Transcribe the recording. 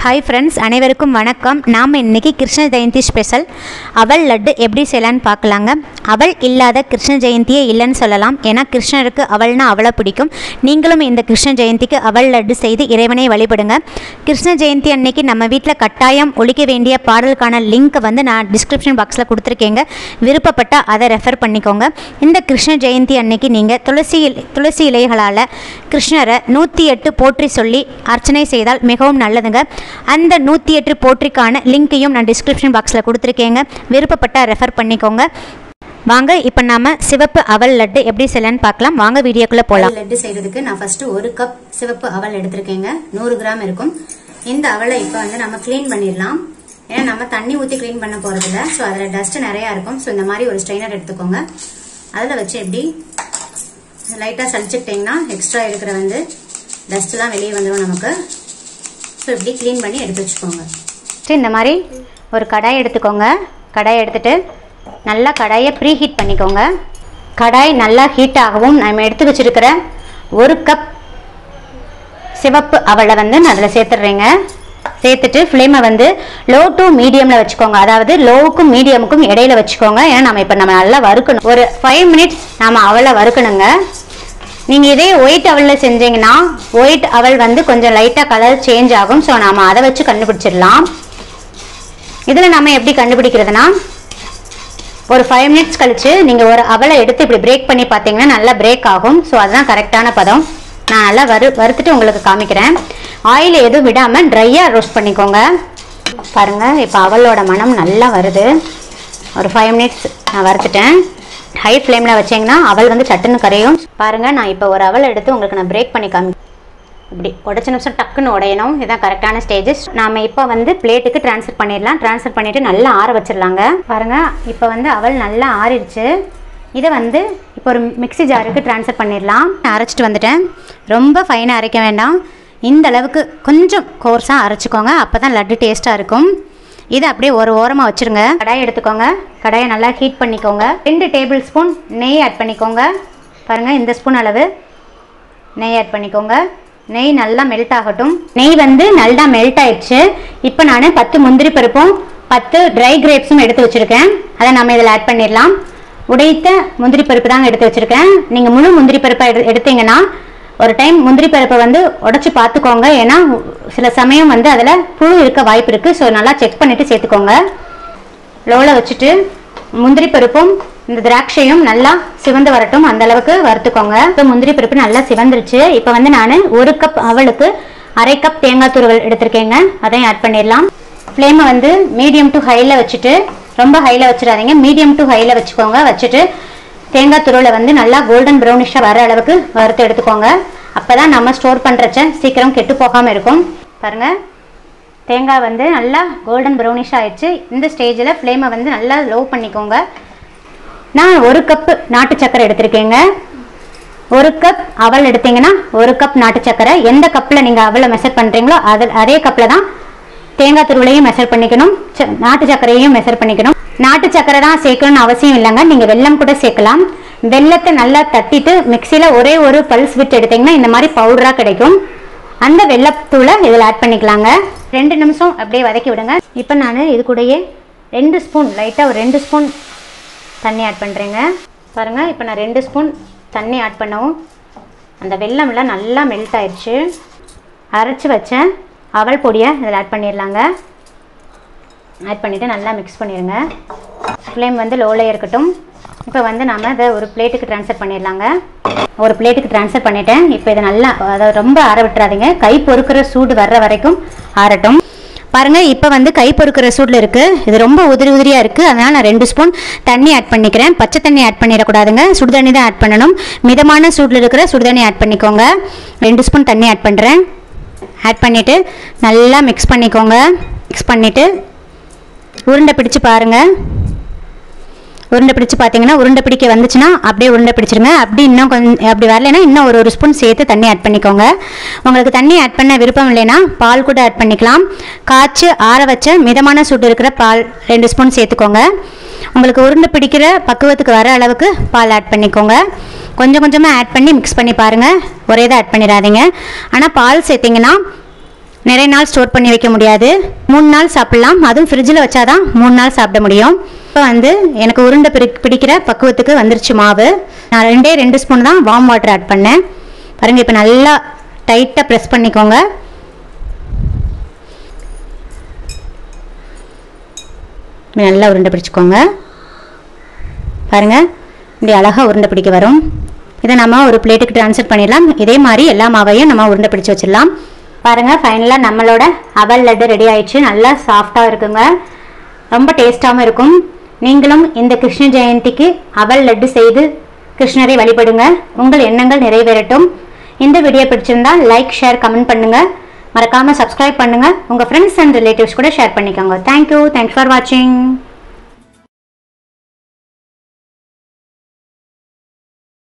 hi friends அனைவருக்கும் வணக்கம் நாம் இன்னைக்கு கிருஷ்ண ஜெயந்தி ஸ்பெஷல் அவல் லட்டு எப்படி செய்யலான்னு பார்க்கலாங்க அவல் இல்லாத கிருஷ்ண ஜெயந்தியே இல்லைன்னு சொல்லலாம் ஏன்னா கிருஷ்ணருக்கு அவல்னா அவளை பிடிக்கும் நீங்களும் இந்த கிருஷ்ண ஜெயந்திக்கு அவல் லட்டு செய்து இறைவனை வழிபடுங்க கிருஷ்ண ஜெயந்தி அன்னைக்கு நம்ம வீட்டில் கட்டாயம் ஒழிக்க வேண்டிய பாடலுக்கான லிங்க் வந்து நான் டிஸ்கிரிப்ஷன் பாக்ஸில் கொடுத்துருக்கேங்க விருப்பப்பட்டால் அதை ரெஃபர் பண்ணிக்கோங்க இந்த கிருஷ்ண ஜெயந்தி அன்னைக்கு நீங்கள் துளசி இலை- துளசி இலைகளால் கிருஷ்ணரை நூற்றி எட்டு போற்றி சொல்லி அர்ச்சனை செய்தால் மிகவும் நல்லதுங்க அந்த நூற்றி எட்டு போற்றிக்கான லிங்க்கையும் நான் டிஸ்கிரிப்ஷன் பாக்ஸில் கொடுத்துருக்கேங்க விருப்பப்பட்டால் ரெஃபர் பண்ணிக்கோங்க வாங்க இப்போ நாம சிவப்பு அவல் லட்டு எப்படி செய்யலான்னு பார்க்கலாம் வாங்க வீடியோக்குள்ளே போகலாம் லட்டு செய்யறதுக்கு நான் ஃபர்ஸ்ட் ஒரு கப் சிவப்பு அவல் எடுத்திருக்கேங்க நூறு கிராம் இருக்கும் இந்த அவலை இப்போ வந்து நம்ம க்ளீன் பண்ணிடலாம் ஏன்னா நம்ம தண்ணி ஊற்றி க்ளீன் பண்ண போறது இல்ல ஸோ அதில் டஸ்ட் நிறையா இருக்கும் ஸோ இந்த மாதிரி ஒரு ஸ்ட்ரெயினர் எடுத்துக்கோங்க அதில் வச்சு எப்படி லைட்டாக சளிச்சுக்கிட்டிங்கன்னா எக்ஸ்ட்ரா இருக்கிற வந்து டஸ்ட்லாம் வெளியே வந்துடும் நமக்கு ஸோ இப்படி க்ளீன் பண்ணி எடுத்து வச்சுக்கோங்க ஃபஸ்ட்டு இந்த மாதிரி ஒரு கடாய் எடுத்துக்கோங்க கடாய் எடுத்துட்டு நல்லா கடாயை ப்ரீ ஹீட் பண்ணிக்கோங்க கடாய் நல்லா ஹீட் ஆகவும் நம்ம எடுத்து வச்சிருக்கிற ஒரு கப் சிவப்பு அவளை வந்து நான் அதில் சேர்த்துடுறேங்க சேர்த்துட்டு ஃப்ளேமை வந்து லோ டு மீடியமில் வச்சுக்கோங்க அதாவது லோவுக்கும் மீடியமுக்கும் இடையில வச்சுக்கோங்க ஏன்னா நம்ம இப்போ நம்ம நல்லா வறுக்கணும் ஒரு ஃபைவ் மினிட்ஸ் நம்ம அவளை வறுக்கணுங்க நீங்கள் இதே ஒயிட் அவலில் செஞ்சீங்கன்னா ஒயிட் அவல் வந்து கொஞ்சம் லைட்டாக கலர் சேஞ்ச் ஆகும் ஸோ நாம அதை வச்சு கண்டுபிடிச்சிடலாம் இதில் நம்ம எப்படி கண்டுபிடிக்கிறதுனா ஒரு ஃபைவ் மினிட்ஸ் கழிச்சு நீங்கள் ஒரு அவலை எடுத்து இப்படி பிரேக் பண்ணி பார்த்தீங்கன்னா நல்லா பிரேக் ஆகும் ஸோ அதுதான் கரெக்டான பதம் நான் நல்லா வறு வறுத்துட்டு உங்களுக்கு காமிக்கிறேன் ஆயில் எதுவும் விடாமல் ட்ரையாக ரோஸ்ட் பண்ணிக்கோங்க பாருங்கள் இப்போ அவலோட மனம் நல்லா வருது ஒரு ஃபைவ் மினிட்ஸ் நான் வறுத்துட்டேன் ஹை ஃப்ளேமில் வச்சீங்கன்னா அவல் வந்து சட்டுன்னு கரையும் பாருங்கள் நான் இப்போ ஒரு அவல் எடுத்து உங்களுக்கு நான் பிரேக் பண்ணி காமி இப்படி உடச்ச நிமிஷம் டக்குன்னு உடையணும் இதுதான் கரெக்டான ஸ்டேஜஸ் நாம இப்போ வந்து பிளேட்டுக்கு ட்ரான்ஸ்ஃபர் பண்ணிடலாம் ட்ரான்ஸ்ஃபர் பண்ணிட்டு நல்லா ஆற வச்சிடலாங்க பாருங்க இப்போ வந்து அவல் நல்லா ஆறிடுச்சு இதை வந்து இப்போ ஒரு மிக்ஸி ஜாருக்கு ட்ரான்ஸ்ஃபர் பண்ணிடலாம் அரைச்சிட்டு வந்துட்டேன் ரொம்ப ஃபைனாக அரைக்க வேண்டாம் இந்த அளவுக்கு கொஞ்சம் கோர்ஸாக அரைச்சிக்கோங்க அப்போ தான் லட்டு டேஸ்ட்டாக இருக்கும் இதை அப்படியே ஒரு ஓரமாக வச்சுருங்க கடாயை எடுத்துக்கோங்க கடாயை நல்லா ஹீட் பண்ணிக்கோங்க ரெண்டு டேபிள் ஸ்பூன் நெய் ஆட் பண்ணிக்கோங்க பாருங்கள் இந்த ஸ்பூன் அளவு நெய் ஆட் பண்ணிக்கோங்க நெய் நல்லா மெல்ட் ஆகட்டும் நெய் வந்து நல்லா மெல்ட் ஆயிடுச்சு இப்போ நான் பத்து முந்திரி பருப்பும் பத்து ட்ரை கிரேப்ஸும் எடுத்து வச்சுருக்கேன் அதை நம்ம இதில் ஆட் பண்ணிடலாம் உடைத்த முந்திரி பருப்பு தாங்க எடுத்து வச்சுருக்கேன் நீங்கள் முழு முந்திரி பருப்பை எடு எடுத்தீங்கன்னா ஒரு டைம் முந்திரி பருப்பை வந்து உடச்சி பார்த்துக்கோங்க ஏன்னா சில சமயம் வந்து அதில் புழு இருக்க வாய்ப்பு இருக்குது ஸோ நல்லா செக் பண்ணிவிட்டு சேர்த்துக்கோங்க லோவில் வச்சுட்டு முந்திரி பருப்பும் இந்த திராட்சையும் நல்லா சிவந்து வரட்டும் அந்த அளவுக்கு வறுத்துக்கோங்க இப்போ முந்திரி பருப்பு நல்லா சிவந்துருச்சு இப்போ வந்து நான் ஒரு கப் அவளுக்கு அரை கப் தேங்காய் துருவல் எடுத்திருக்கேங்க அதையும் ஆட் பண்ணிடலாம் ஃப்ளேமை வந்து மீடியம் டு ஹையில் வச்சுட்டு ரொம்ப ஹையில் வச்சிடாதீங்க மீடியம் டு ஹையில் வச்சுக்கோங்க வச்சுட்டு தேங்காய் துருவலை வந்து நல்லா கோல்டன் ப்ரௌனிஷாக வர அளவுக்கு வறுத்து எடுத்துக்கோங்க அப்போ தான் நம்ம ஸ்டோர் பண்ணுறச்ச சீக்கிரம் கெட்டு போகாமல் இருக்கும் பாருங்கள் தேங்காய் வந்து நல்லா கோல்டன் ப்ரௌனிஷ் ஆயிடுச்சு இந்த ஸ்டேஜில் ஃப்ளேமை வந்து நல்லா லோ பண்ணிக்கோங்க நான் ஒரு கப்பு நாட்டு சக்கரை எடுத்திருக்கேங்க ஒரு கப் அவல் எடுத்தீங்கன்னா ஒரு கப் நாட்டு சக்கரை எந்த கப்பில் நீங்கள் அவலை மெஷர் பண்ணுறீங்களோ அது அதே கப்பில் தான் தேங்காய் துருவலையும் மெஷர் பண்ணிக்கணும் ச- நாட்டு சர்க்கரையும் மெஷர் பண்ணிக்கணும் நாட்டு சக்கரை தான் சேர்க்கணும்னு அவசியம் இல்லைங்க நீங்கள் வெல்லம் கூட சேர்க்கலாம் வெல்லத்தை நல்லா தட்டிட்டு மிக்சியில் ஒரே ஒரு பல்ஸ் விட்டு எடுத்தீங்கன்னா இந்த மாதிரி பவுடராக கிடைக்கும் அந்த வெள்ளத்தூளை இதில் ஆட் பண்ணிக்கலாங்க ரெண்டு நிமிஷம் அப்படியே வதக்கி விடுங்க இப்போ நான் இது கூடயே ரெண்டு ஸ்பூன் லைட்டாக ஒரு ரெண்டு ஸ்பூன் தண்ணி ஆட் பண்ணுறேங்க பாருங்கள் இப்போ நான் ரெண்டு ஸ்பூன் தண்ணி ஆட் பண்ணவும் அந்த வெல்லம்லாம் நல்லா மெல்ட் ஆயிடுச்சு அரைச்சி வச்சேன் அவல் பொடியை இதில் ஆட் பண்ணிடலாங்க ஆட் பண்ணிவிட்டு நல்லா மிக்ஸ் பண்ணிடுங்க ஃப்ளேம் வந்து லோவில் இருக்கட்டும் இப்போ வந்து நாம் இதை ஒரு பிளேட்டுக்கு ட்ரான்ஸ்ஃபர் பண்ணிடலாங்க ஒரு பிளேட்டுக்கு ட்ரான்ஸ்ஃபர் பண்ணிட்டேன் இப்போ இதை நல்லா அதை ரொம்ப ஆற விட்டுறாதீங்க கை பொறுக்கிற சூடு வர்ற வரைக்கும் ஆறட்டும் பாருங்க இப்போ வந்து கை பொறுக்கிற சூடில் இருக்குது இது ரொம்ப உதிரி உதிரியாக இருக்குது அதனால் நான் ரெண்டு ஸ்பூன் தண்ணி ஆட் பண்ணிக்கிறேன் பச்சை தண்ணி ஆட் பண்ணிடக்கூடாதுங்க சுடுதண்ணி தான் ஆட் பண்ணணும் மிதமான சூடில் இருக்கிற சுடுதண்ணி ஆட் பண்ணிக்கோங்க ரெண்டு ஸ்பூன் தண்ணி ஆட் பண்ணுறேன் ஆட் பண்ணிவிட்டு நல்லா மிக்ஸ் பண்ணிக்கோங்க மிக்ஸ் பண்ணிவிட்டு உருண்டை பிடிச்சு பாருங்கள் உருண்டை பிடிச்சு பார்த்தீங்கன்னா உருண்டை பிடிக்க வந்துச்சுன்னா அப்படியே உருண்டை பிடிச்சிருங்க அப்படி இன்னும் கொஞ்சம் அப்படி வரலைன்னா இன்னும் ஒரு ஒரு ஸ்பூன் சேர்த்து தண்ணி ஆட் பண்ணிக்கோங்க உங்களுக்கு தண்ணி ஆட் பண்ண விருப்பம் இல்லைன்னா பால் கூட ஆட் பண்ணிக்கலாம் காய்ச்சி ஆற வச்ச மிதமான சூடு இருக்கிற பால் ரெண்டு ஸ்பூன் சேர்த்துக்கோங்க உங்களுக்கு உருண்டை பிடிக்கிற பக்குவத்துக்கு வர அளவுக்கு பால் ஆட் பண்ணிக்கோங்க கொஞ்சம் கொஞ்சமாக ஆட் பண்ணி மிக்ஸ் பண்ணி பாருங்கள் ஒரே தான் ஆட் பண்ணிடாதீங்க ஆனால் பால் சேர்த்திங்கன்னா நிறைய நாள் ஸ்டோர் பண்ணி வைக்க முடியாது மூணு நாள் சாப்பிடலாம் அதுவும் ஃப்ரிட்ஜில் வச்சாதான் மூணு நாள் சாப்பிட முடியும் இப்போ வந்து எனக்கு உருண்டை பிடி பிடிக்கிற பக்குவத்துக்கு வந்துருச்சு மாவு நான் ரெண்டே ரெண்டு ஸ்பூன் தான் வார்ம் வாட்டர் ஆட் பண்ணேன் பாருங்கள் இப்போ நல்லா டைட்டாக ப்ரெஸ் பண்ணிக்கோங்க இப்படி நல்லா உருண்டை பிடிச்சிக்கோங்க பாருங்கள் இப்படி அழகாக உருண்டை பிடிக்க வரும் இதை நம்ம ஒரு பிளேட்டுக்கு ட்ரான்ஸ்ஃபர் பண்ணிடலாம் இதே மாதிரி எல்லா மாவையும் நம்ம உருண்டை பிடிச்சு வச்சிடலாம் பாருங்கள் ஃபைனலாக நம்மளோட அவல் லட்டு ரெடி ஆயிடுச்சு நல்லா சாஃப்டாக இருக்குங்க ரொம்ப டேஸ்ட்டாகவும் இருக்கும் நீங்களும் இந்த கிருஷ்ண ஜெயந்திக்கு அவல் லட்டு செய்து கிருஷ்ணரை வழிபடுங்க உங்கள் எண்ணங்கள் நிறைவேறட்டும் இந்த வீடியோ பிடிச்சிருந்தா லைக் ஷேர் கமெண்ட் பண்ணுங்க மறக்காம சப்ஸ்கிரைப் பண்ணுங்க உங்க ஃப்ரெண்ட்ஸ் அண்ட் ரிலேட்டிவ்ஸ் கூட ஷேர் பண்ணிக்கோங்க தேங்க்யூ தேங்க்ஸ் ஃபார் வாட்சிங்